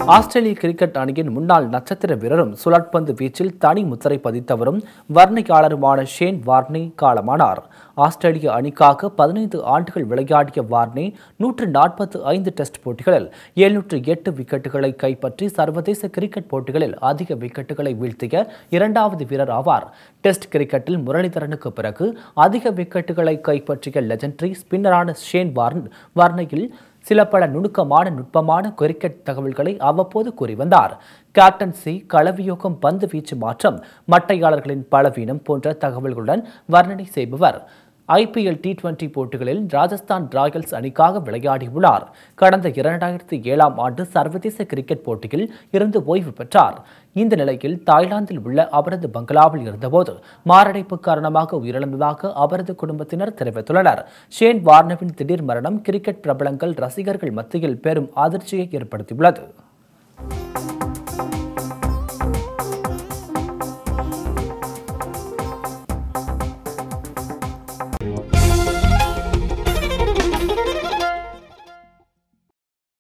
ஆஸ்திரேலிய cricket அணியின் முன்னாள் நட்சத்திர வீரரும் சுழற்பந்து வீச்சில் தனி முத்திரை பதித்தவரும் வர்ணனையாளருமான ஷேன் வார்னே காலமானார் ஆஸ்திரேலிய அணிக்காக பதினைந்து ஆண்டுகள் விளையாடிய வார்னே நூற்று நாற்பத்து ஐந்து டெஸ்ட் போட்டிகளில் எழுநூற்று எட்டு விக்கெட்டுகளை கைப்பற்றி சர்வதேச கிரிக்கெட் போட்டிகளில் அதிக விக்கெட்டுகளை வீழ்த்திய இரண்டாவது வீரர் ஆவார் டெஸ்ட் கிரிக்கெட்டில் முரளிதரனுக்கு பிறகு அதிக விக்கெட்டுகளை கைப்பற்றிய லெஜண்டரி ஸ்பின்னரான ஷேன் வார்ன் வார்னையில் சில பல நுணுக்கமான நுட்பமான கிரிக்கெட் தகவல்களை அவ்வப்போது கூறி வந்தார் கேப்டன்சி களவியோகம் பந்து வீச்சு மாற்றம் மட்டையாளர்களின் பலவீனம் போன்ற தகவல்களுடன் வர்ணனை செய்பவர் ஐபிஎல் டி டுவெண்டி போட்டிகளில் ராஜஸ்தான் ராயல்ஸ் அணிக்காக விளையாடியுள்ளார் கடந்த இரண்டாயிரத்தி ஏழாம் ஆண்டு சர்வதேச கிரிக்கெட் போட்டியில் இருந்து ஓய்வு பெற்றார் இந்த நிலையில் தாய்லாந்தில் உள்ள அவரது பங்களாவில் இருந்தபோது மாரடைப்பு காரணமாக உயிரிழந்ததாக அவரது குடும்பத்தினர் தெரிவித்துள்ளனர் ஷேன் வார்னவின் திடீர் மரணம் கிரிக்கெட் பிரபலங்கள் ரசிகர்கள் மத்தியில் பெரும் அதிர்ச்சியை ஏற்படுத்தியுள்ளது